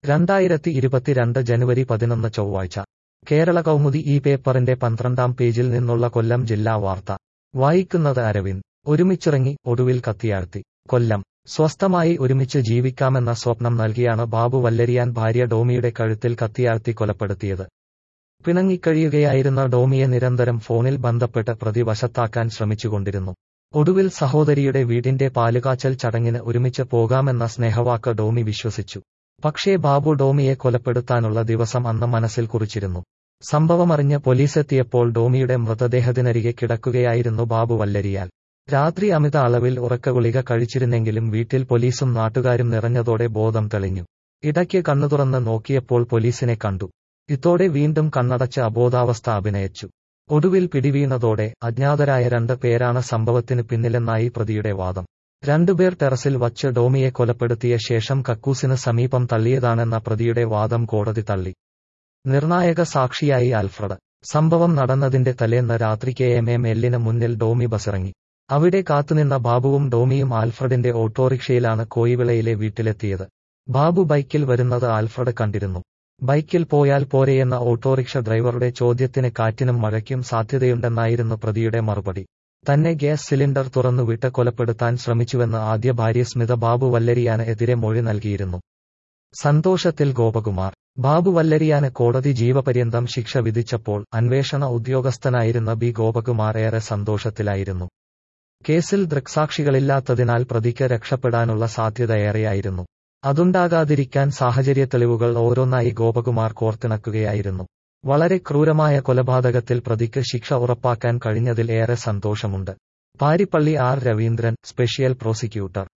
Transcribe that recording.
രണ്ടായിരത്തി ഇരുപത്തിരണ്ട് ജനുവരി പതിനൊന്ന് ചൊവ്വാഴ്ച കേരള കൗമുദി ഈ പേപ്പറിന്റെ പന്ത്രണ്ടാം പേജിൽ നിന്നുള്ള കൊല്ലം ജില്ലാ വാർത്ത വായിക്കുന്നത് അരവിന്ദ് ഒരുമിച്ചിറങ്ങി ഒടുവിൽ കത്തിയാഴ്ത്തി കൊല്ലം സ്വസ്ഥമായി ഒരുമിച്ച് ജീവിക്കാമെന്ന സ്വപ്നം നൽകിയാണ് ബാബു വല്ലരിയാൻ ഭാര്യ ഡോമിയുടെ കഴുത്തിൽ കത്തിയാഴ്ത്തി കൊലപ്പെടുത്തിയത് പിണങ്ങിക്കഴിയുകയായിരുന്ന ഡോമിയെ നിരന്തരം ഫോണിൽ ബന്ധപ്പെട്ട് പ്രതി വശത്താക്കാൻ ശ്രമിച്ചുകൊണ്ടിരുന്നു ഒടുവിൽ സഹോദരിയുടെ വീടിന്റെ പാലുകാച്ചൽ ചടങ്ങിന് ഒരുമിച്ച് പോകാമെന്ന സ്നേഹവാക്ക് ഡോമി വിശ്വസിച്ചു പക്ഷേ ബാബു ഡോമിയെ കൊലപ്പെടുത്താനുള്ള ദിവസം അന്ന് മനസ്സിൽ കുറിച്ചിരുന്നു സംഭവമറിഞ്ഞ് പോലീസെത്തിയപ്പോൾ ഡോമിയുടെ മൃതദേഹത്തിനരികെ കിടക്കുകയായിരുന്നു ബാബു വല്ലരിയാൽ രാത്രി അമിത അളവിൽ ഉറക്കഗുളിക കഴിച്ചിരുന്നെങ്കിലും വീട്ടിൽ പോലീസും നാട്ടുകാരും നിറഞ്ഞതോടെ ബോധം തെളിഞ്ഞു ഇടയ്ക്ക് കണ്ണു തുറന്ന് നോക്കിയപ്പോൾ പോലീസിനെ കണ്ടു ഇതോടെ വീണ്ടും കണ്ണടച്ച് അബോധാവസ്ഥ അഭിനയിച്ചു ഒടുവിൽ പിടിവീണതോടെ അജ്ഞാതരായ രണ്ട് പേരാണ് സംഭവത്തിന് പിന്നിലെന്നായി പ്രതിയുടെ വാദം രണ്ടുപേർ ടെറസിൽ വച്ച് ഡോമിയെ കൊലപ്പെടുത്തിയ ശേഷം കക്കൂസിന് സമീപം തള്ളിയതാണെന്ന പ്രതിയുടെ വാദം കോടതി തള്ളി നിർണായക സാക്ഷിയായി ആൽഫ്രഡ് സംഭവം നടന്നതിന്റെ തലേന്ന് രാത്രി കെ എം എം എല്ലിന് മുന്നിൽ ഡോമി ബസിറങ്ങി അവിടെ കാത്തുനിന്ന ബാബുവും ഡോമിയും ആൽഫ്രഡിന്റെ ഓട്ടോറിക്ഷയിലാണ് കോയിവിളയിലെ വീട്ടിലെത്തിയത് ബാബു ബൈക്കിൽ വരുന്നത് ആൽഫ്രഡ് കണ്ടിരുന്നു ബൈക്കിൽ പോയാൽ പോരെയെന്ന ഓട്ടോറിക്ഷ ഡ്രൈവറുടെ ചോദ്യത്തിന് കാറ്റിനും മഴയ്ക്കും സാധ്യതയുണ്ടെന്നായിരുന്നു പ്രതിയുടെ മറുപടി തന്നെ ഗ്യാസ് സിലിണ്ടർ തുറന്നുവിട്ട് കൊലപ്പെടുത്താൻ ശ്രമിച്ചുവെന്ന് ആദ്യ ഭാര്യ സ്മിത ബാബു വല്ലരിയാന് എതിരെ മൊഴി നൽകിയിരുന്നു സന്തോഷത്തിൽ ഗോപകുമാർ ബാബു വല്ലരിയാന് കോടതി ജീവപര്യന്തം ശിക്ഷ വിധിച്ചപ്പോൾ അന്വേഷണ ഉദ്യോഗസ്ഥനായിരുന്ന ബി ഗോപകുമാർ ഏറെ സന്തോഷത്തിലായിരുന്നു കേസിൽ ദൃക്സാക്ഷികളില്ലാത്തതിനാൽ പ്രതിക്ക് രക്ഷപ്പെടാനുള്ള സാധ്യത ഏറെയായിരുന്നു അതുണ്ടാകാതിരിക്കാൻ സാഹചര്യ തെളിവുകൾ ഓരോന്നായി ഗോപകുമാർ കോർത്തിണക്കുകയായിരുന്നു വളരെ ക്രൂരമായ കൊലപാതകത്തിൽ പ്രതിക്ക് ശിക്ഷ ഉറപ്പാക്കാൻ കഴിഞ്ഞതിൽ ഏറെ സന്തോഷമുണ്ട് Parippally R Raveendran special prosecutor